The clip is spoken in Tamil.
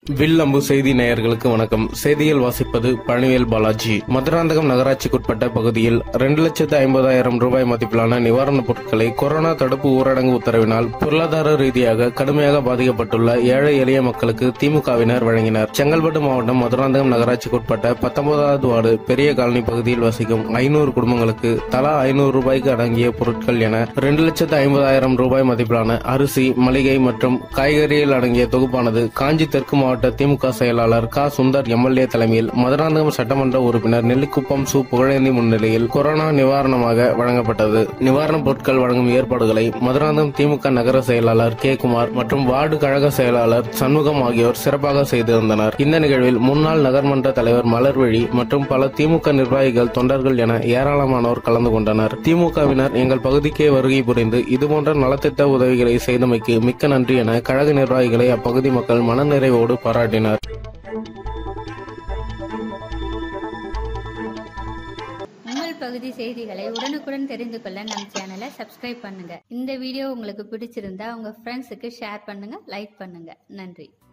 வில்லம்பு செய்தி நேயர்களுக்கு வணக்கம் செய்தியில் வாசிப்பது பழனிவேல் பாலாஜி மதுராந்தகம் நகராட்சிக்குட்பட்ட பகுதியில் இரண்டு லட்சத்து ஐம்பதாயிரம் ரூபாய் மதிப்பிலான நிவாரணப் பொருட்களை கொரோனா தடுப்பு ஊரடங்கு உத்தரவினால் பொருளாதார ரீதியாக கடுமையாக பாதிக்கப்பட்டுள்ள ஏழை எளிய மக்களுக்கு திமுகவினர் வழங்கினர் செங்கல்பட்டு மாவட்டம் மதுராந்தகம் நகராட்சிக்குட்பட்ட பத்தொன்பதாவது வார்டு பெரிய காலனி பகுதியில் வசிக்கும் ஐநூறு குடும்பங்களுக்கு தலா ஐநூறு ரூபாய்க்கு அடங்கிய பொருட்கள் என இரண்டு லட்சத்து ஐம்பதாயிரம் ரூபாய் மதிப்பிலான அரிசி மளிகை மற்றும் காய்கறிகள் அடங்கிய தொகுப்பானது காஞ்சி தெற்கு மாவட்ட திமுக செயலாளர் க சுந்தர் எம்எல்ஏ தலைமையில் மதுராந்தகம் சட்டமன்ற உறுப்பினர் நெல்லிக்குப்பம் சு புகழேந்தி முன்னிலையில் கொரோனா நிவாரணமாக வழங்கப்பட்டது நிவாரணப் பொருட்கள் வழங்கும் ஏற்பாடுகளை மதுராந்தகம் திமுக நகர செயலாளர் கே குமார் மற்றும் வார்டு கழக செயலாளர் சண்முகம் ஆகியோர் சிறப்பாக செய்திருந்தனர் இந்த நிகழ்வில் முன்னாள் நகர்மன்ற தலைவர் மலர்விழி மற்றும் பல திமுக நிர்வாகிகள் தொண்டர்கள் என ஏராளமானோர் கலந்து கொண்டனர் திமுகவினர் எங்கள் பகுதிக்கே வருகை புரிந்து இதுபோன்ற நலத்திட்ட உதவிகளை செய்தமைக்கு மிக்க நன்றி என கழக நிர்வாகிகளை அப்பகுதி மக்கள் மனநிறைவோடு பாராட்டினர் உங்கள் பகுதி செய்திகளை உடனுக்குடன் தெரிந்து கொள்ள நம் சேனலை சப்ஸ்கிரைப் பண்ணுங்க இந்த வீடியோ உங்களுக்கு பிடிச்சிருந்தா உங்க ஃப்ரெண்ட்ஸுக்கு ஷேர் பண்ணுங்க லைக் பண்ணுங்க நன்றி